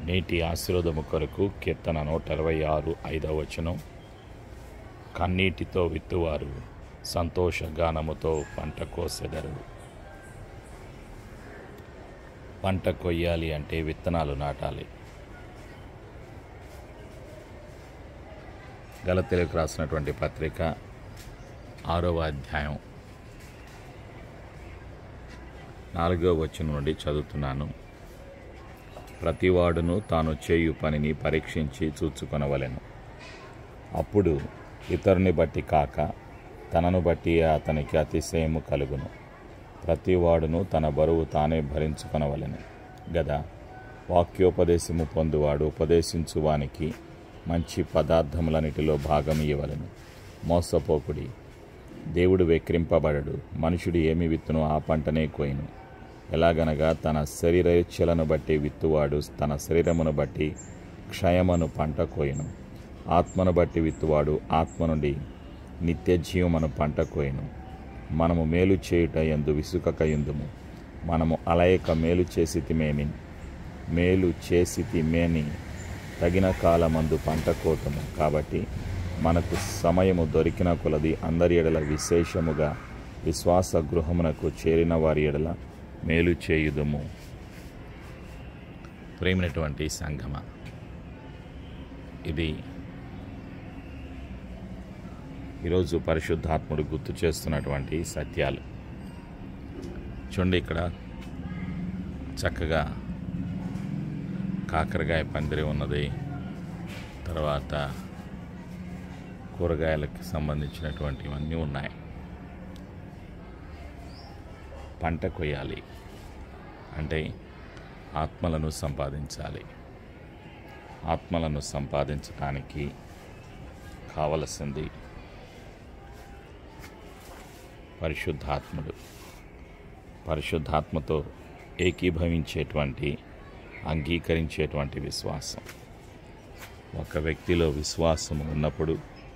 నేటి ఆశీర్వాదము కొరకు కీర్తన నూట ఇరవై ఆరు ఐదవ వచనం కన్నీటితో విత్తువారు సంతోషగానముతో పంట కోసెదరు పంట కొయ్యాలి అంటే విత్తనాలు నాటాలి గలతెలకు రాసినటువంటి పత్రిక ఆరవ అధ్యాయం నాలుగవ వచనం నుండి చదువుతున్నాను ప్రతివాడును తాను చేయు పనిని పరీక్షించి చూచుకొనవలెను అప్పుడు ఇతరుని బట్టి కాక తనను బట్టి అతనికి అతిశయము కలుగును ప్రతివాడును తన బరువు తానే భరించుకొనవలెను గదా వాక్యోపదేశము పొందువాడు ఉపదేశించువానికి మంచి పదార్థములన్నిటిలో భాగం ఇవ్వలను మోసపోకుడి దేవుడు వెక్రింపబడడు మనుషుడు ఏమి విత్తునో ఆ పంటనే కోయిను ఎలాగనగా తన శరీరేచ్ఛలను బట్టి విత్తువాడు తన శరీరమును బట్టి క్షయమను పంట కోయను ఆత్మను బట్టి విత్తువాడు ఆత్మ నుండి నిత్య జీవమను పంట కోయను మనము మేలు చేయుట ఎందు విసుకక ఎందుము మనము అలయక మేలు చేసితిమేమి మేలు చేసితిమేని తగిన కాలమందు పంట కోతము కాబట్టి మనకు సమయము దొరికిన కొలది అందరి ఎడల విశేషముగా విశ్వాస గృహమునకు చేరిన వారి ఎడల మేలు చేయుదుము ప్రేమినటువంటి సంగమ ఇది ఈరోజు పరిశుద్ధాత్ముడు గుర్తు చేస్తున్నటువంటి సత్యాలు చూడండి ఇక్కడ చక్కగా కాకరకాయ పందిరి ఉన్నది తర్వాత కూరగాయలకు సంబంధించినటువంటివన్నీ ఉన్నాయి పంట కొయ్యాలి అంటే ఆత్మలను సంపాదించాలి ఆత్మలను సంపాదించడానికి కావలసింది పరిశుద్ధాత్ముడు పరిశుద్ధాత్మతో ఏకీభవించేటువంటి అంగీకరించేటువంటి విశ్వాసం ఒక వ్యక్తిలో విశ్వాసం ఉన్నప్పుడు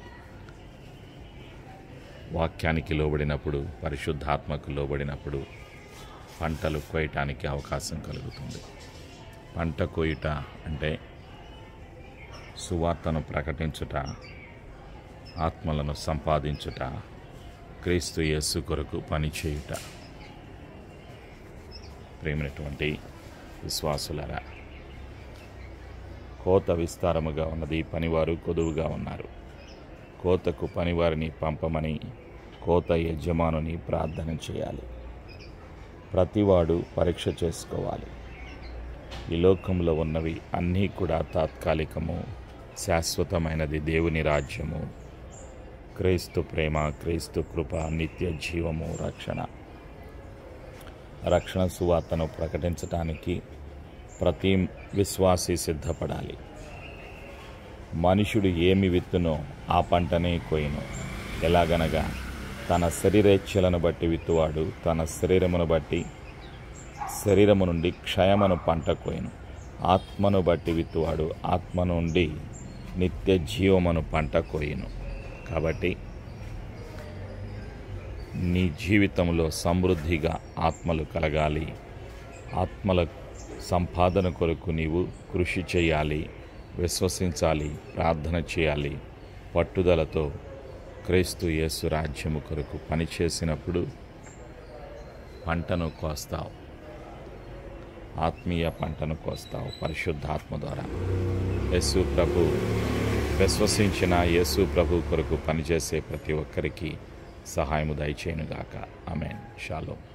వాక్యానికి లోబడినప్పుడు పరిశుద్ధాత్మకు లోబడినప్పుడు పంటలు కోయటానికి అవకాశం కలుగుతుంది పంట కోయుట అంటే సువార్తను ప్రకటించుట ఆత్మలను సంపాదించుట క్రీస్తు యేసు కొరకు పనిచేయుట ప్రేమైనటువంటి విశ్వాసులరా కోత విస్తారముగా ఉన్నది పనివారు కొదువుగా ఉన్నారు కోతకు పనివారిని పంపమని కోత యజమానుని ప్రార్థన చేయాలి ప్రతివాడు పరీక్ష చేసుకోవాలి ఈ లోకంలో ఉన్నవి అన్నీ కూడా తాత్కాలికము శాశ్వతమైనది దేవుని రాజ్యము క్రీస్తు ప్రేమ క్రీస్తు కృప నిత్య జీవము రక్షణ రక్షణ సువార్తను ప్రకటించడానికి ప్రతి విశ్వాసి సిద్ధపడాలి మనుషుడు ఏమి విత్తునో ఆ పంటనే కోయిను ఎలాగనగా తన శరీరేచ్ఛలను బట్టి విత్తువాడు తన శరీరమును బట్టి శరీరము నుండి క్షయమను పంట కోయను ఆత్మను బట్టి విత్తువాడు ఆత్మ నుండి నిత్య జీవమును పంట కోయను కాబట్టి నీ జీవితంలో సమృద్ధిగా ఆత్మలు కలగాలి ఆత్మల సంపాదన కొరకు నీవు కృషి చేయాలి విశ్వసించాలి ప్రార్థన చేయాలి పట్టుదలతో క్రీస్తు యేసు రాజ్యము కొరకు పనిచేసినప్పుడు పంటను కోస్తావు ఆత్మీయ పంటను కోస్తావు పరిశుద్ధాత్మ ద్వారా యేసు ప్రభు విశ్వసించిన యేసు ప్రభు కొరకు పనిచేసే ప్రతి ఒక్కరికి సహాయము దయచేయునుగాక అమెన్ షాలో